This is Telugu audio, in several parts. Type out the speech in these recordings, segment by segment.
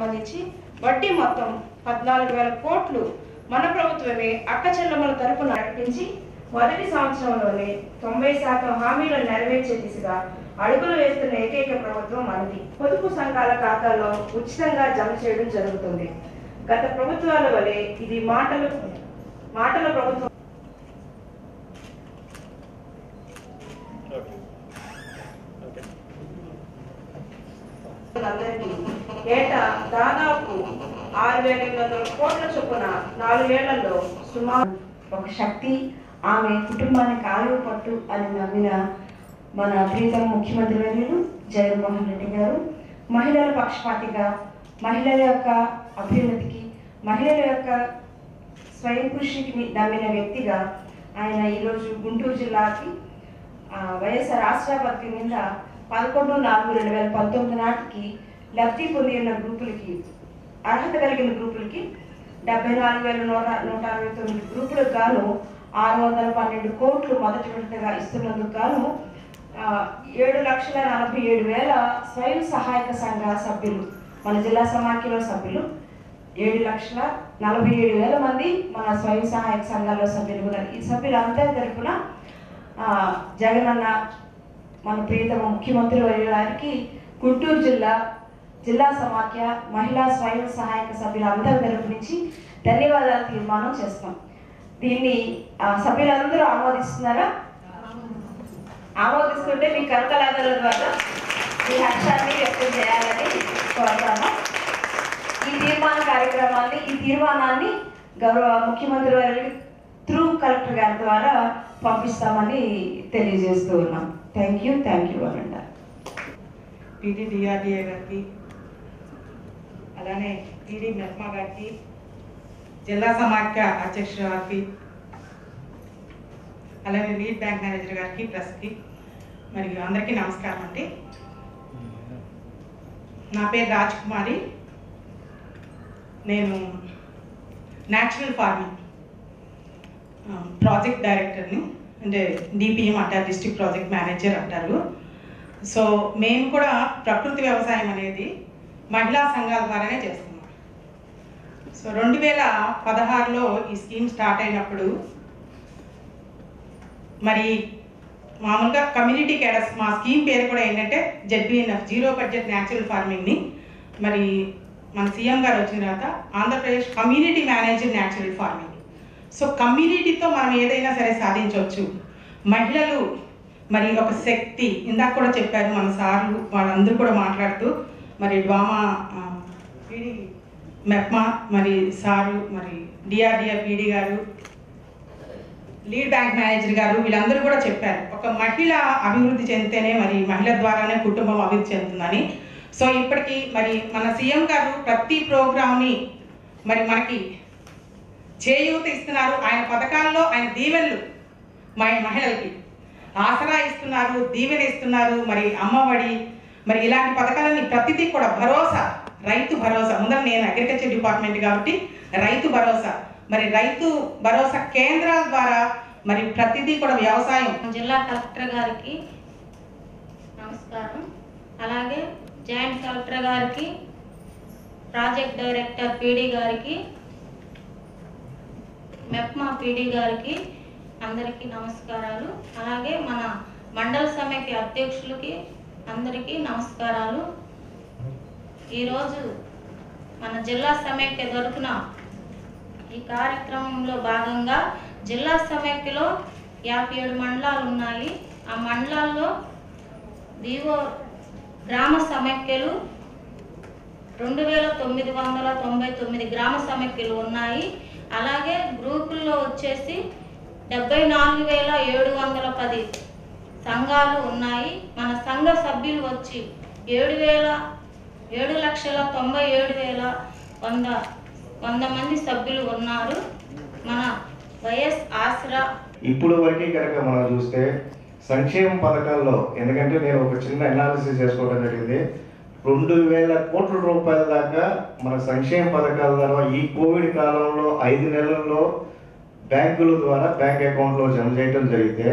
సంబంధించి వడ్డీ మొత్తం పద్నాలుగు వేల కోట్లు మన ప్రభుత్వమే అక్క చెల్లెమ్మల తరపున నడిపించి మొదటి సంవత్సరంలోనే తొంభై శాతం హామీలను నెరవేర్చే దిశగా అడుగులు వేస్తున్న ఏకైక ప్రభుత్వం మనది పొదుపు సంఘాల ఖాతాలో ఉచితంగా జమ చేయడం జరుగుతుంది గత ప్రభుత్వాల వలె ఇది మాటలు మాటల ప్రభుత్వం అందరికీ ఏటా దాదాపు ఆరు వేల ఎనిమిది వందల కోట్ల చొప్పున నాలుగేళ్లలో సుమారు ఒక శక్తి ఆమె కుటుంబానికి ఆయువు పట్టు అని నమ్మిన మన ప్రీతం ముఖ్యమంత్రి వర్యులు జగన్మోహన్ రెడ్డి గారు మహిళల పక్షపాతిగా మహిళల యొక్క అభ్యున్నతికి మహిళల యొక్క స్వయం కృషికి నమ్మిన వ్యక్తిగా ఆయన ఈరోజు గుంటూరు జిల్లాకి ఆ, వైఎస్ఆర్ ఆసరా పథకం కింద పదకొండు నాలుగు రెండు వేల పంతొమ్మిది నాటికి లబ్ధి పొంది ఉన్న గ్రూపులకి అర్హత కలిగిన గ్రూపులకి డెబ్బై నాలుగు వేల నూట నూట అరవై తొమ్మిది గ్రూపులకు గాను ఆరు వందల పన్నెండు కోట్లు మొదటి విడతగా ఇస్తున్నందుకు గాను ఆ, ఏడు లక్షల నలభై ఏడు వేల స్వయం సహాయక సంఘ సభ్యులు మన జిల్లా సమాఖ్యలో సభ్యులు ఏడు లక్షల నలభై ఏడు వేల మంది మన స్వయం సహాయక సంఘాల్లో సభ్యులు ఉన్నారు ఈ సభ్యులందరి తరపున ఆ, జగనన్న మన ప్రియతమ ముఖ్యమంత్రి వర్యుల గారికి గుంటూరు జిల్లా జిల్లా సమాఖ్య మహిళా స్వయం సహాయక సభ్యులందరి తరపు నుంచి ధన్యవాదాలు తీర్మానం చేస్తాం దీన్ని ఆ, సభ్యులందరూ ఆమోదిస్తున్నారా ఆమోదిస్తుంటే మీ కరకలాదల ద్వారా మీ హర్షాన్ని వ్యక్తం చేయాలని కోరుతాను ఈ తీర్మాన కార్యక్రమాన్ని ఈ తీర్మానాన్ని గౌరవ ముఖ్యమంత్రి వారి త్రూ కలెక్టర్ గారి ద్వారా పంపిస్తామని తెలియజేస్తూ ఉన్నాం థ్యాంక్ యూ థ్యాంక్ యూ అనండి పీటీ డిఆర్డిఏ గారికి అలానే పీడి మెహ్మా గారికి జిల్లా సమాఖ్య అధ్యక్షుడు గారికి అలానే లీడ్ బ్యాంక్ మేనేజర్ గారికి ప్రెస్కి మరియు అందరికీ నమస్కారం అండి నా పేరు రాజ్ కుమారి నేను న్యాచురల్ ఫార్మింగ్ ప్రాజెక్ట్ డైరెక్టర్ని అంటే డిపిఎం అంటారు డిస్ట్రిక్ట్ ప్రాజెక్ట్ మేనేజర్ అంటారు సో మేము కూడా ప్రకృతి వ్యవసాయం అనేది మహిళా సంఘాల ద్వారానే చేస్తున్నాం సో రెండు వేల పదహారులో ఈ స్కీమ్ స్టార్ట్ అయినప్పుడు మరి మామూలుగా కమ్యూనిటీ కేడర్స్ మా స్కీమ్ పేరు కూడా ఏంటంటే జెడ్బిఎన్ఎఫ్ జీరో బడ్జెట్ న్యాచురల్ ఫార్మింగ్ని మరి మన సీఎం గారు వచ్చిన తర్వాత Andhra Pradesh community manager natural farming so కమ్యూనిటీతో మనం ఏదైనా సరే సాధించవచ్చు మహిళలు మరి ఒక శక్తి ఇందాక కూడా చెప్పారు మన సార్లు వాళ్ళందరూ కూడా మాట్లాడుతూ మరి డ్వామా ఆ, పీడి మెప్మా మరి సారు మరి డిఆర్డిఆర్ పీడి గారు లీడ్ బ్యాంక్ మేనేజర్ గారు వీళ్ళందరూ కూడా చెప్పారు ఒక మహిళ అభివృద్ధి చెందితేనే మరి మహిళ ద్వారానే కుటుంబం అభివృద్ధి చెందుతుందని సో ఇప్పటికీ మరి మన సీఎం గారు ప్రతి ప్రోగ్రామ్ని మరి మనకి చేయూత ఇస్తున్నారు ఆయన పథకాల్లో ఆయన దీవెనలు మా మహిళలకి ఆసరా ఇస్తున్నారు దీవెన ఇస్తున్నారు మరి అమ్మఒడి మరి ఇలాంటి పథకాలని ప్రతిదీ కూడా భరోసా రైతు భరోసా ముందర నేను అగ్రికల్చర్ డిపార్ట్మెంట్ కాబట్టి రైతు భరోసా మరి రైతు భరోసా కేంద్రాల ద్వారా మరి ప్రతిదీ కూడా వ్యవసాయం జిల్లా కలెక్టర్ గారికి నమస్కారం అలాగే జాయింట్ కలెక్టర్ గారికి ప్రాజెక్ట్ డైరెక్టర్ పీడీ గారికి మెప్మా పీడీ గారికి అందరికీ నమస్కారాలు అలాగే మన మండల సమైక్య అధ్యక్షులకి అందరికీ నమస్కారాలు ఈరోజు మన జిల్లా సమైక్య తరపున ఈ కార్యక్రమంలో భాగంగా జిల్లా సమైక్యలో యాభై ఏడు మండలాలు ఉన్నాయి ఆ మండలాల్లో వివో గ్రామ సమైక్యలు రెండు వేల తొమ్మిది వందల తొంభై తొమ్మిది గ్రామ సమైక్యలు ఉన్నాయి అలాగే గ్రూపుల్లో వచ్చేసి డెబ్బై నాలుగు వేల ఏడు వందల పది సంఘాలు ఉన్నాయి మన సంఘ సభ్యులు వచ్చి ఏడు వేల ఏడు లక్షల తొంభై ఏడు వేల వంద వంద మంది సభ్యులు ఉన్నారు మన వైఎస్ ఆసరా ఇప్పుడు వరకు కనుక మనం చూస్తే సంక్షేమ పథకాల్లో ఎందుకంటే నేను ఒక చిన్న అనాలిసిస్ చేసుకోవడం జరిగింది రెండు వేల కోట్ల రూపాయల దాకా మన సంక్షేమ పథకాల ద్వారా ఈ కోవిడ్ కాలంలో ఐదు నెలల్లో బ్యాంకుల ద్వారా బ్యాంక్ అకౌంట్లో జమ చేయడం జరిగితే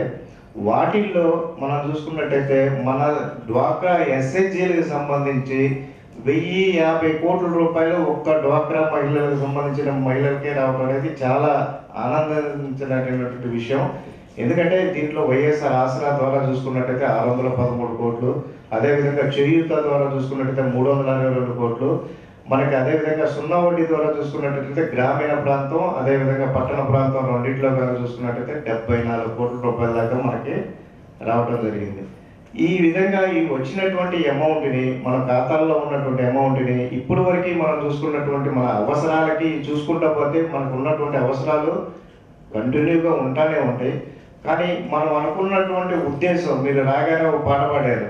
వాటిల్లో మనం చూసుకున్నట్టయితే మన డ్వాక్రా ఎస్హెచ్జీలకు సంబంధించి వెయ్యి యాభై కోట్ల రూపాయలు ఒక్క డ్వాక్రా మహిళలకు సంబంధించిన మహిళలకే రావడం అనేది చాలా ఆనందించినటువంటి విషయం ఎందుకంటే దీంట్లో వైఎస్ఆర్ ఆసరా ద్వారా చూసుకున్నట్టయితే ఆరు వందల పదమూడు కోట్లు అదేవిధంగా చేయూత ద్వారా చూసుకున్నట్టయితే మూడు వందల అరవై రెండు కోట్లు మనకి అదేవిధంగా సున్నా వడ్డీ ద్వారా చూసుకున్నట్టయితే గ్రామీణ ప్రాంతం అదేవిధంగా పట్టణ ప్రాంతం రెండింటిలో కనుక చూసుకున్నట్టయితే డెబ్బై నాలుగు కోట్ల రూపాయల దాకా మనకి రావడం జరిగింది ఈ విధంగా ఈ వచ్చినటువంటి అమౌంట్ని మన ఖాతాల్లో ఉన్నటువంటి అమౌంట్ని ఇప్పుడు వరకు మనం చూసుకున్నటువంటి మన అవసరాలకి చూసుకుంటా పోతే మనకు ఉన్నటువంటి అవసరాలు కంటిన్యూగా ఉంటానే ఉంటాయి కానీ మనం అనుకున్నటువంటి ఉద్దేశం మీరు రాగానే ఒక పాట పాడారు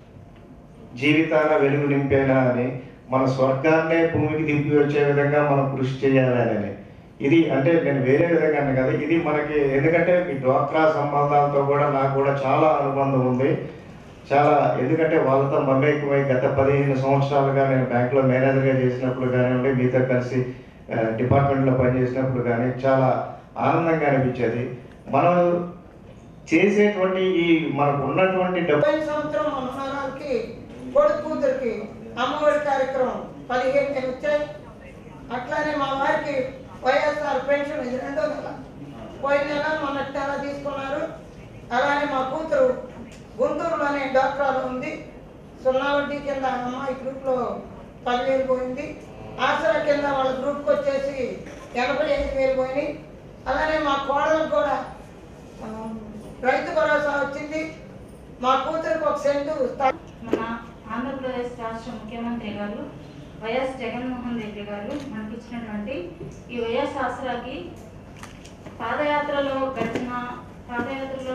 జీవితాల వెలుగు నింపేనా అని మన స్వర్గాన్నే భూమికి దింపి వచ్చే విధంగా మనం కృషి చేయాలని ఇది అంటే నేను వేరే విధంగా అన్నా కదా ఇది మనకి ఎందుకంటే ఈ డ్వాక్రా సంబంధాలతో కూడా నాకు కూడా చాలా అనుబంధం ఉంది చాలా ఎందుకంటే వాళ్ళతో మమేకమై గత పదిహేను సంవత్సరాలుగా నేను బ్యాంకులో మేనేజర్గా చేసినప్పుడు కానివ్వండి మీతో కలిసి ఆ, డిపార్ట్మెంట్లో పనిచేసినప్పుడు కానీ చాలా ఆనందంగా అనిపించేది మనం చేసేటువంటి ఈ మనకు ఉన్నటువంటి డబ్బు పోయిన సంవత్సరం మా మనవరాలకి కొడుకు కూతురికి అమ్మఒడి కార్యక్రమం పదిహేను వేలు వచ్చాయి అట్లానే మా వారికి వైఎస్ఆర్ పెన్షన్ ఇది రెండో నెల పోయిన నెల మొన్నటి నెల తీసుకున్నారు అలానే మా కూతురు గుంటూరులోనే డాక్టర్లో ఉంది సున్నా వడ్డీ కింద అమ్మాయి గ్రూప్లో పదివేలు పోయింది ఆసరా కింద వాళ్ళ గ్రూప్కి వచ్చేసి ఎనభై ఐదు వేలు పోయినాయి అలానే మా కోడలకు కూడా ఆ, రైతు భరోసా వచ్చింది మా కూతురికి ఒక సెంటు స్థలం మన ఆంధ్రప్రదేశ్ రాష్ట్ర ముఖ్యమంత్రి గారు వైఎస్ జగన్మోహన్ రెడ్డి గారు మనకి ఇచ్చినటువంటి ఈ వైఎస్ ఆసరాకి పాదయాత్రలో గడిచిన పాదయాత్రలో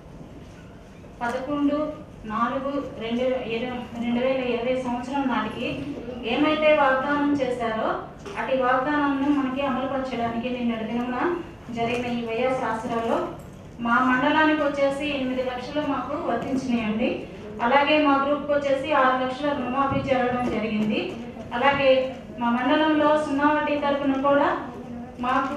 పదకొండు నాలుగు రెండు ఇరవై రెండు వేల ఇరవై సంవత్సరం నాటికి ఏమైతే వాగ్దానం చేశారో అటు వాగ్దానాన్ని మనకి అమలుపరచడానికి నిన్నటి దినమున జరిగిన ఈ వైఎస్ ఆసరాలో మా మండలానికి వచ్చేసి ఎనిమిది లక్షలు మాకు వర్తించినాయండి అలాగే మా గ్రూప్కి వచ్చేసి ఆరు లక్షల రుణమాఫీ జరగడం జరిగింది అలాగే మా మండలంలో సున్నా వడ్డీ తరపున కూడా మాకు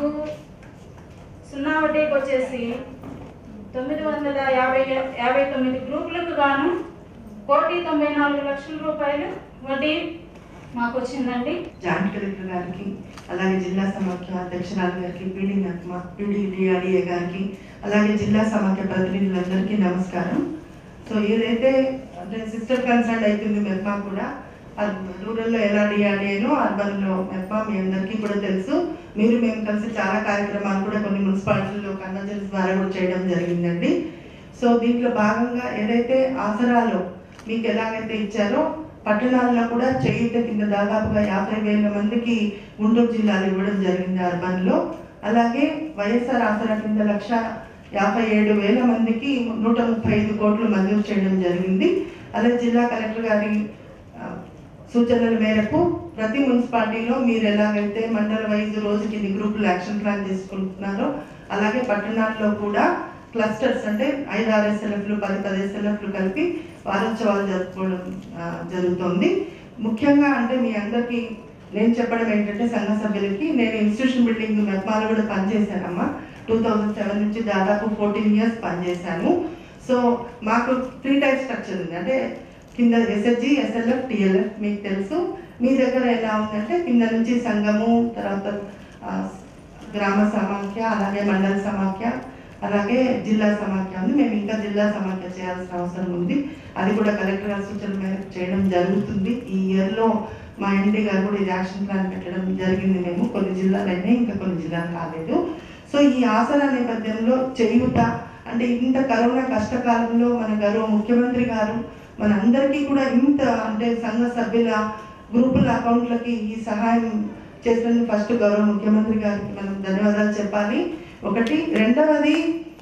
సున్నా వడ్డీకి వచ్చేసి తొమ్మిది వందల యాభై యాభై తొమ్మిది గ్రూపులకు గాను కోటి తొంభై నాలుగు లక్షల రూపాయలు వడ్డీ మాకు వచ్చిందండి జాయింట్ కలెక్టర్ గారికి అలాగే జిల్లా సమాఖ్య అధ్యక్షురాలు గారికి పీడీ పీడీ డిఆర్డిఏ గారికి అలాగే జిల్లా సమాఖ్య ప్రతినిధులందరికీ నమస్కారం సో ఏదైతే అంటే సిస్టర్ కన్సర్న్ అవుతుంది మెప్మా కూడా రూరల్లో ఎలా డిఆర్డిఏనో అర్బన్లో మెప్మా మీ అందరికీ కూడా తెలుసు మీరు మేము కలిసి చాలా కార్యక్రమాలు కూడా కొన్ని మున్సిపాలిటీల్లో కన్వెన్షన్స్ ద్వారా కూడా చేయడం జరిగిందండి సో దీంట్లో భాగంగా ఏదైతే ఆసరాలో మీకు ఎలాగైతే ఇచ్చారో పట్టణాల్లో కూడా చేయుత కింద దాదాపుగా యాభై వేల మందికి గుంటూరు జిల్లాలో ఇవ్వడం జరిగింది అర్బన్లో అలాగే వైఎస్ఆర్ ఆసరా కింద లక్ష యాభై ఏడు వేల మందికి నూట ముప్పై ఐదు కోట్లు మంజూరు చేయడం జరిగింది అలాగే జిల్లా కలెక్టర్ గారి ఆ, సూచనల మేరకు ప్రతి మున్సిపాలిటీలో మీరు ఎలాగైతే మండల వైజ్ రోజుకి ఇన్ని గ్రూపులు యాక్షన్ ప్లాన్ చేసుకుంటున్నారో అలాగే పట్టణాల్లో కూడా క్లస్టర్స్ అంటే ఐదు ఆరు ఎస్ఎల్ఎఫ్లు పది పది ఎస్ఎల్ఎఫ్లు కలిపి వారోత్సవాలు జరుపుకోవడం ఆ, జరుగుతోంది ముఖ్యంగా అంటే మీ అందరికీ నేను చెప్పడం ఏంటంటే సంఘ సభ్యులకి నేను ఇన్స్టిట్యూషన్ బిల్డింగ్ మెప్మాలో కూడా పనిచేశానమ్మా టూ థౌజండ్ సెవెన్ నుంచి దాదాపు ఫోర్టీన్ ఇయర్స్ పనిచేశాను సో మాకు త్రీ టైప్ స్ట్రక్చర్ ఉంది అంటే కింద ఎస్ఎస్జి ఎస్ఎల్ఎఫ్ టిఎల్ఎఫ్ మీకు తెలుసు మీ దగ్గర ఎలా ఉందంటే కింద నుంచి సంఘము తర్వాత ఆ, గ్రామ సమాఖ్య అలాగే మండల సమాఖ్య అలాగే జిల్లా సమాఖ్య ఉంది మేము ఇంకా జిల్లా సమాఖ్య చేయాల్సిన అవసరం ఉంది అది కూడా కలెక్టర్ గారి సూచన మేరకు చేయడం జరుగుతుంది ఈ ఇయర్లో మా ఎండి గారు కూడా ఇది యాక్షన్ ప్లాన్ పెట్టడం జరిగింది మేము కొన్ని జిల్లాలైనా ఇంకా కొన్ని జిల్లాలు కాలేదు సో ఈ ఆసరా నేపథ్యంలో చేయుత అంటే ఇంత కరోనా కష్టకాలంలో మన గౌరవ ముఖ్యమంత్రి గారు మన అందరికీ కూడా ఇంత అంటే సంఘ సభ్యుల గ్రూపుల అకౌంట్లకి ఈ సహాయం చేసినందుకు ఫస్ట్ గౌరవ ముఖ్యమంత్రి గారికి మనం ధన్యవాదాలు చెప్పాలి ఒకటి రెండవది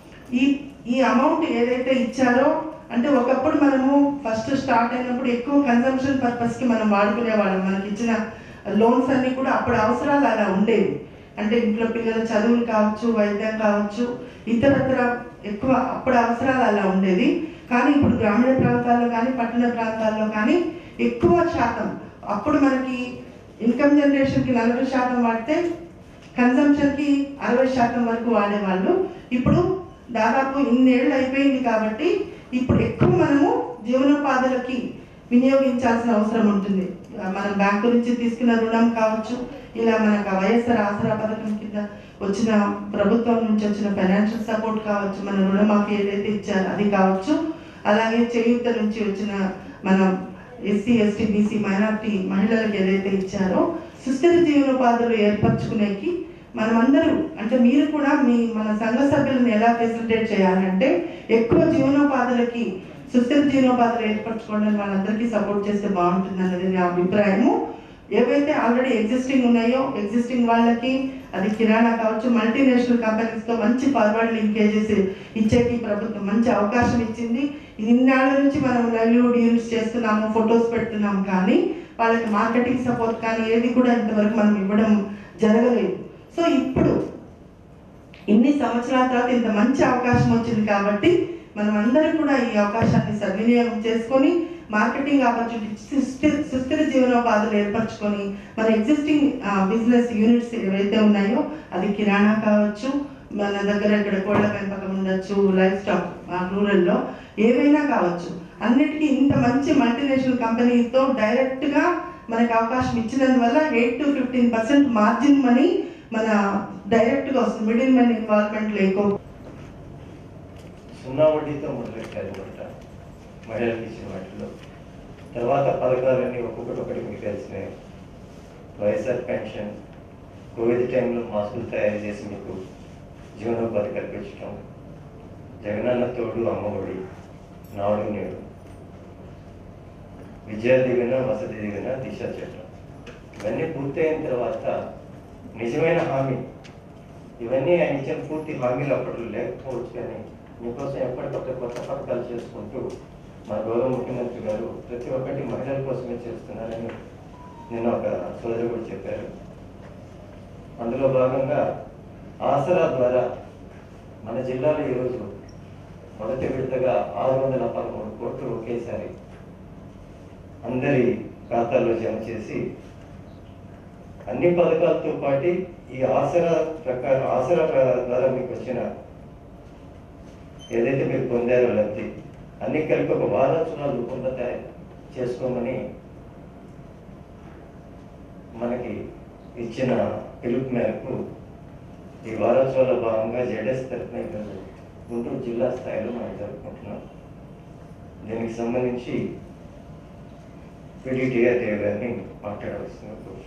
ఈ ఈ అమౌంట్ ఏదైతే ఇచ్చారో అంటే ఒకప్పుడు మనము ఫస్ట్ స్టార్ట్ అయినప్పుడు ఎక్కువ కన్సంప్షన్ పర్పస్కి మనం వాడుకునేవాళ్ళం మనకి ఇచ్చిన లోన్స్ అన్ని కూడా అప్పుడు అవసరాలు అలా ఉండేవి అంటే ఇంట్లో పిల్లల చదువులు కావచ్చు వైద్యం కావచ్చు ఇతరత్ర ఎక్కువ అప్పుడు అవసరాలు అలా ఉండేది కానీ ఇప్పుడు గ్రామీణ ప్రాంతాల్లో కానీ పట్టణ ప్రాంతాల్లో కానీ ఎక్కువ శాతం అప్పుడు మనకి ఇన్కమ్ జనరేషన్కి నలభై శాతం వాడితే కన్సంప్షన్కి అరవై శాతం వరకు వాడేవాళ్ళు ఇప్పుడు దాదాపు ఇన్నేళ్ళు అయిపోయింది కాబట్టి ఇప్పుడు ఎక్కువ మనము జీవనోపాధులకి వినియోగించాల్సిన అవసరం ఉంటుంది మనం బ్యాంకు నుంచి తీసుకున్న రుణం కావచ్చు ఇలా మనకు వైఎస్ఆర్ ఆసరా పథకం కింద వచ్చిన ప్రభుత్వం నుంచి వచ్చిన ఫైనాన్షియల్ సపోర్ట్ కావచ్చు మన రుణమాఫీ ఏదైతే ఇచ్చారో అది కావచ్చు అలాగే చేయూత నుంచి వచ్చిన మన ఎస్సీ ఎస్టీ బీసీ మైనార్టీ మహిళలకు ఏదైతే ఇచ్చారో సుస్థిర జీవనోపాధులు ఏర్పరచుకునేకి మనమందరూ అంటే మీరు కూడా మీ మన సంఘ సభ్యులను ఎలా ఫెసిలిటేట్ చేయాలంటే ఎక్కువ జీవనోపాధులకి సుస్థిర జీవనోపాధులు ఏర్పరచుకోవడం వాళ్ళందరికీ సపోర్ట్ చేస్తే బాగుంటుంది అన్నది నా అభిప్రాయము ఏవైతే ఆల్రెడీ ఎగ్జిస్టింగ్ ఉన్నాయో ఎగ్జిస్టింగ్ వాళ్ళకి అది కిరాణా కావచ్చు మల్టీనేషనల్ కంపెనీస్తో మంచి ఫార్వర్డ్ లింకేజెస్ ఇచ్చేకి ప్రభుత్వం మంచి అవకాశం ఇచ్చింది ఇన్నాళ్ళ నుంచి మనం లైవ్లీవుడ్ యూనిట్స్ చేస్తున్నాము ఫొటోస్ పెడుతున్నాం కానీ వాళ్ళకి మార్కెటింగ్ సపోర్ట్ కానీ ఏది కూడా ఇంతవరకు మనం ఇవ్వడం జరగలేదు సో ఇప్పుడు ఇన్ని సంవత్సరాల తర్వాత ఇంత మంచి అవకాశం వచ్చింది కాబట్టి మనం అందరం కూడా ఈ అవకాశాన్ని సద్వినియోగం చేసుకొని మార్కెటింగ్ ఆపర్చునిటీ సుస్థిర సుస్థిర జీవనోపాధులు ఏర్పరచుకొని మన ఎగ్జిస్టింగ్ బిజినెస్ యూనిట్స్ ఏవైతే ఉన్నాయో అది కిరాణా కావచ్చు మన దగ్గర ఇక్కడ కోళ్ళ పెంపకం ఉండొచ్చు లైఫ్ స్టాక్ రూరల్లో ఏవైనా కావచ్చు అన్నిటికీ ఇంత మంచి మల్టీనేషనల్ కంపెనీతో డైరెక్ట్గా మనకు అవకాశం ఇచ్చినందువల్ల eight to fifteen percent margin money మన డైరెక్ట్గా వస్తుంది మిడిల్ మెన్ ఇన్వాల్వ్మెంట్ లేకుండా సున్నా వడ్డీతో మొదలెట్టారు మొదట మహిళలకు ఇచ్చిన వాటిలో తర్వాత పథకాలన్నీ ఒక్కొక్కటి ఒకటి మీకు తెలిసినాయి వైఎస్ఆర్ పెన్షన్ కోవిడ్ టైంలో మాస్కులు తయారు చేసి మీకు జీవనోపాధి కల్పించడం జగనన్న తోడు అమ్మఒడి నాడు నేడు విద్యా దిగిన వసతి దిగిన దిశ చట్టం ఇవన్నీ పూర్తయిన తర్వాత నిజమైన హామీ ఇవన్నీ ఆయన ఇచ్చిన పూర్తి హామీలు అప్పట్లో లేకపోవచ్చు కానీ మీకోసం ఎప్పటికప్పుడు కొత్త పథకాలు చేసుకుంటూ మా గౌరవ ముఖ్యమంత్రి గారు ప్రతి ఒక్కటి మహిళల కోసమే చేస్తున్నారని నిన్న ఒక సోదరుడు చెప్పారు అందులో భాగంగా ఆసరా ద్వారా మన జిల్లాలో ఈరోజు మొదటి విడతగా ఆరు వందల పదమూడు కోట్లు ఒకేసారి అందరి ఖాతాల్లో జమ చేసి అన్ని పథకాలతో పాటు ఈ ఆసరా ప్రకారం ఆసరా ద్వారా మీకు వచ్చిన ఏదైతే మీరు పొందారో లబ్ధి అన్ని కలిపి ఒక వారోత్సవాలు రూపంలో తయారు చేసుకోమని మనకి ఇచ్చిన పిలుపు మేరకు ఈ వారోత్సవాల భాగంగా జెడ్ఎస్ తరఫున ఈరోజు గుంటూరు జిల్లా స్థాయిలో మనం జరుపుకుంటున్నాం దీనికి సంబంధించి పిడిటిఆర్ దేవ్ గారిని మాట్లాడవలసిన కోరుతున్నాను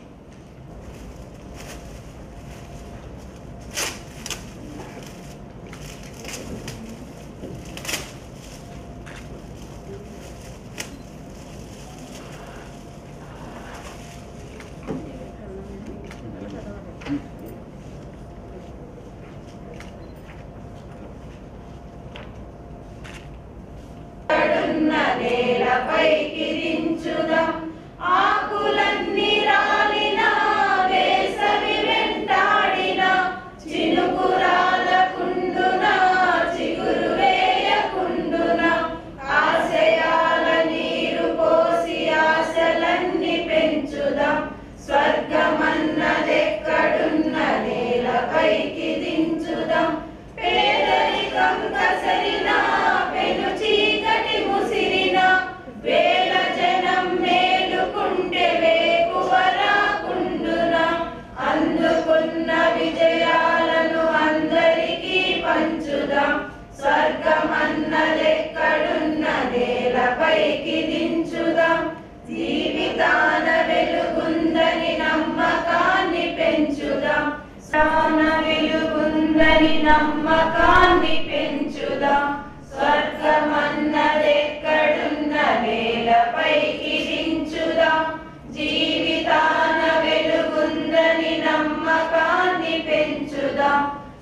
నేలపైకి దించుదాం ఆకులన్నీ రాలిన వేసవి వెంటాడిన చినుకు రాలకుండున చిగురు వేయకుండున ఆశయాల నీరు పోసి ఆశలన్నీ పెంచుదాం స్వర్గమన్నదెక్కడున్న నేలపైకి దించుదాం పేదరికం కసరిన పెను చీకటి ముసిరిన వేల జనం మేలుకుంటే వేకువరాకుండున అందుకున్న విజయాలను అందరికీ పంచుదాం స్వర్గమన్నదెక్కడున్న నేలపైకి దించుదాం జీవితాన వెలుగుందని నమ్మకాన్ని పెంచుదాం ప్రాణ వెలుగుందని నమ్మకాన్ని పెంచుదాం స్వర్గమన్నదెక్కడున్న నేలపైకి దించుదాం జీవితాన వెలుగుందని నమ్మకాన్ని పెంచుదాం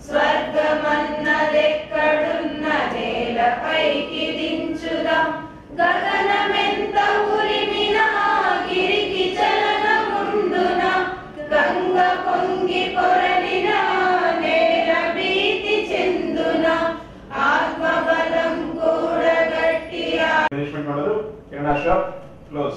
స్వర్గమన్నదెక్కడున్న నేలపైకి దించుదాం గగనమెంత ఉరిమినా గిరికి చలనముండున గంగ పొంగి పొరలిన నేల భీతి చెందున ఆత్మబలం కూడగట్టి మేనేజ్మెంట్ ఉండదు కిరాణా షాప్ క్లోజ్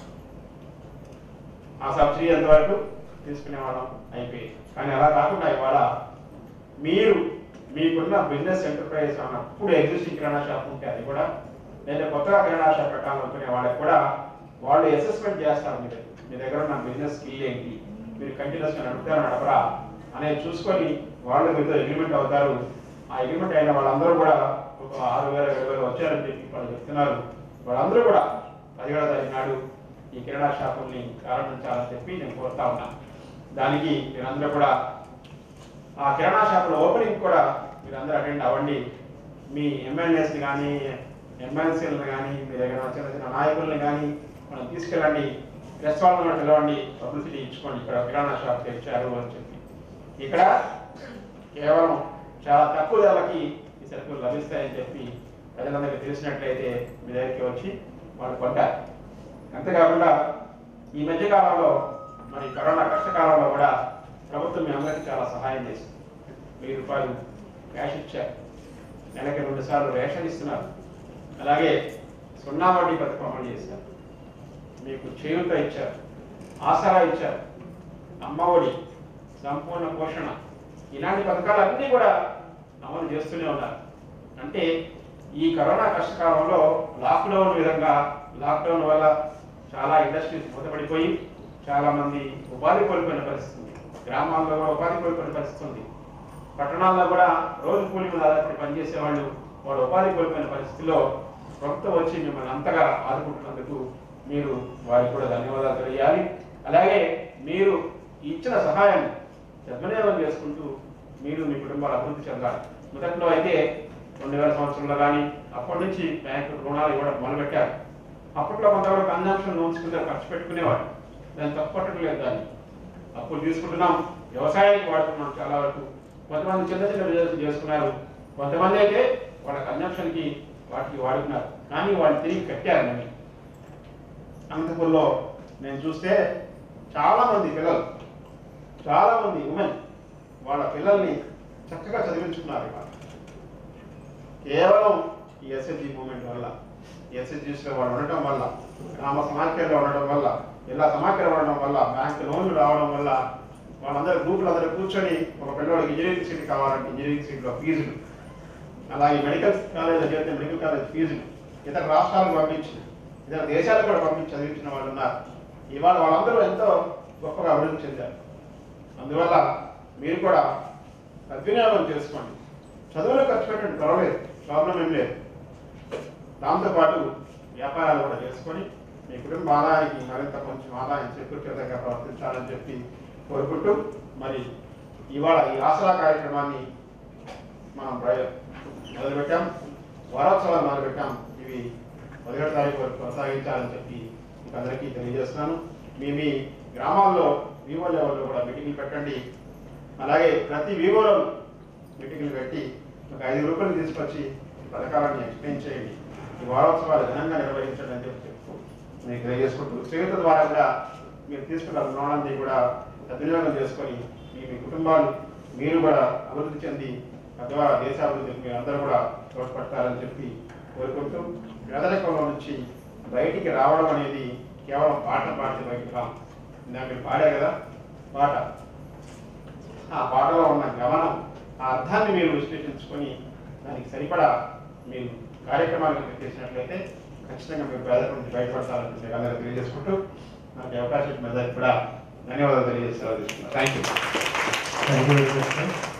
ఆ సబ్సిడీ ఎంతవరకు తీసుకునేవాళ్ళం అయిపోయి కానీ అలా కాకుండా ఇవాళ మీరు మీకున్న బిజినెస్ ఎంటర్ప్రైజ్ అన్నప్పుడు ఎగ్జిస్టింగ్ కిరాణా షాప్ ఉంటే అది కూడా లేదా కొత్తగా కిరాణా షాప్ పెట్టాలనుకునే వాళ్ళకి కూడా వాళ్ళు అసెస్మెంట్ చేస్తారు మీ దగ్గర మీ దగ్గర ఉన్న బిజినెస్ స్కిల్ ఏంటి మీరు కంటిన్యూస్గా నడుపుతారా నడపరా అనేది చూసుకొని వాళ్ళు మీతో అగ్రిమెంట్ అవుతారు ఆ అగ్రిమెంట్ అయిన వాళ్ళందరూ కూడా ఒక ఆరు వేల ఏడు వేలు వచ్చారని చెప్పి వాళ్ళు చెప్తున్నారు వాళ్ళందరూ కూడా పదిహేడో తారీఖు నాడు ఈ కిరాణా షాపుల్ని ప్రారంభించాలని చెప్పి నేను కోరుతా ఉన్నాను దానికి మీరందరూ కూడా ఆ కిరాణా షాపుల ఓపెనింగ్ కూడా మీరందరూ అటెండ్ అవ్వండి మీ ఎమ్మెల్యేస్ని కానీ ఎమ్మెల్సీలను కానీ మీ దగ్గర ఉన్న చిన్న చిన్న నాయకుల్ని కానీ మనం తీసుకెళ్ళండి ప్రెస్ వాళ్ళని కూడా పిలవండి పబ్లిసిటీ ఇచ్చుకోండి ఇక్కడ కిరాణా షాప్ తెచ్చారు అని చెప్పి ఇక్కడ కేవలం చాలా తక్కువ ధరలకి ఈ సరుకులు లభిస్తాయని చెప్పి ప్రజలందరికీ తెలిసినట్లయితే మీ దగ్గరికి వచ్చి వాళ్ళు కొంటారు అంతేకాకుండా ఈ మధ్య కాలంలో మరి కరోనా కష్టకాలంలో కూడా ప్రభుత్వం మీ అందరికీ చాలా సహాయం చేసింది వెయ్యి రూపాయలు క్యాష్ ఇచ్చారు నెలకి రెండు సార్లు రేషన్ ఇస్తున్నారు అలాగే సున్నా వడ్డీ పథకం అమలు చేశారు మీకు చేయూత ఇచ్చారు ఆసరా ఇచ్చారు అమ్మఒడి సంపూర్ణ పోషణ ఇలాంటి పథకాలన్నీ కూడా అమలు చేస్తూనే ఉన్నారు అంటే ఈ కరోనా కష్టకాలంలో లాక్డౌన్ విధంగా లాక్డౌన్ వల్ల చాలా ఇండస్ట్రీస్ మూతపడిపోయి చాలా మంది ఉపాధి కోల్పోయిన పరిస్థితి ఉంది గ్రామాల్లో కూడా ఉపాధి కోల్పోయిన పరిస్థితి ఉంది పట్టణాల్లో కూడా రోజు కూలి మీద ఆధారపడి పనిచేసే వాళ్ళు వాళ్ళు ఉపాధి కోల్పోయిన పరిస్థితిలో ప్రభుత్వం వచ్చి మిమ్మల్ని అంతగా ఆదుకుంటున్నందుకు మీరు వారికి కూడా ధన్యవాదాలు తెలియాలి అలాగే మీరు ఇచ్చిన సహాయాన్ని సద్వినియోగం చేసుకుంటూ మీరు మీ కుటుంబాలు అభివృద్ధి చెందాలి మొదట్లో అయితే రెండు వేల సంవత్సరంలో కానీ అప్పటి నుంచి బ్యాంకు రుణాలు ఇవ్వడం మొదలుపెట్టారు అప్పట్లో కొంతవరకు కన్జంప్షన్ లోన్స్ కింద ఖర్చు పెట్టుకునేవాడు దాన్ని తప్పట్టలేదు దాన్ని అప్పులు తీసుకుంటున్నాం వ్యవసాయానికి వాడుతున్నాం చాలా వరకు కొంతమంది చిన్న చిన్న బిజినెస్ చేసుకున్నారు కొంతమంది అయితే వాళ్ళ కన్జంప్షన్కి వాటికి వాడుకున్నారు కానీ వాళ్ళు తిరిగి కట్టారు మళ్ళీ అనంతపురంలో నేను చూస్తే చాలా మంది పిల్లలు చాలా మంది ఉమెన్ వాళ్ళ పిల్లల్ని చక్కగా చదివించుకున్నారు ఇవాళ కేవలం ఈ ఎస్ఎస్జి మూమెంట్ వల్ల ఎస్ఎస్జిస్లో వాళ్ళు ఉండటం వల్ల గ్రామ సమాఖ్యలో ఉండటం వల్ల ఇలా సమాఖ్యలు ఉండడం వల్ల బ్యాంక్ లోన్లు రావడం వల్ల వాళ్ళందరూ గ్రూపులు అందరూ కూర్చొని ఒక పిల్లవాడికి ఇంజనీరింగ్ సీట్ కావాలంటే ఇంజనీరింగ్ సీట్లో ఫీజులు అలాగే మెడికల్ కాలేజ్ చేస్తే మెడికల్ కాలేజ్ ఫీజులు ఇతర రాష్ట్రాలకు పంపించి ఇతర దేశాలకు కూడా పంపించి చదివించిన వాళ్ళు ఉన్నారు ఇవాళ వాళ్ళందరూ ఎంతో గొప్పగా అభివృద్ధి చెందారు అందువల్ల మీరు కూడా సద్వినియోగం చేసుకోండి చదువులో ఖర్చు పెట్టండి పర్వాలేదు ప్రాబ్లం ఏం లేదు దాంతోపాటు వ్యాపారాలు కూడా చేసుకొని మీ కుటుంబ ఆదాయానికి మరింత కొంచెం ఆదాయం చేకూర్చేదంగా ప్రవర్తించాలని చెప్పి కోరుకుంటూ మరి ఇవాళ ఈ ఆసరా కార్యక్రమాన్ని మనం ప్రయ- మొదలుపెట్టాం వారోత్సవాలు మొదలుపెట్టాం ఇవి పదిహేడు తారీఖు వరకు కొనసాగించాలని చెప్పి మీకు అందరికీ తెలియజేస్తున్నాను మీ మీ గ్రామాల్లో వివో లెవెల్లో కూడా మీటింగ్లు పెట్టండి అలాగే ప్రతి వివోలో మీటింగ్లు పెట్టి ఒక ఐదు రూపాయలు తీసుకొచ్చి ఈ పథకాలను ఎక్స్ప్లెయిన్ చేయండి ఈ వారోత్సవాలు ఘనంగా నిర్వహించండి అని చెప్పి చెప్తూ మీకు తెలియజేసుకుంటూ చేయుత ద్వారా కూడా మీరు తీసుకున్న రుణాన్ని కూడా సద్వినియోగం చేసుకొని మీ మీ కుటుంబాలు మీరు కూడా అభివృద్ధి చెంది తద్వారా దేశాభివృద్ధికి మీరు అందరూ కూడా తోడ్పడతారని చెప్పి కోరుకుంటూ పేదరికంలో నుంచి బయటికి రావడం అనేది కేవలం పాట పాడితే బయటికి రాం ఇందాక మీరు పాడే కదా పాట ఆ పాటలో ఉన్న గమనం ఆ అర్థాన్ని మీరు విశ్లేషించుకొని దానికి సరిపడా మీరు కార్యక్రమాలు కనుక చేసినట్లయితే ఖచ్చితంగా మీరు పేదరికం నుంచి బయటపడతారని మీకు అందరూ తెలియజేసుకుంటూ నాకు ఈ అవకాశం ఇచ్చిన అందరికీ కూడా ధన్యవాదాలు తెలియజేస్తారు thank you thank you very much sir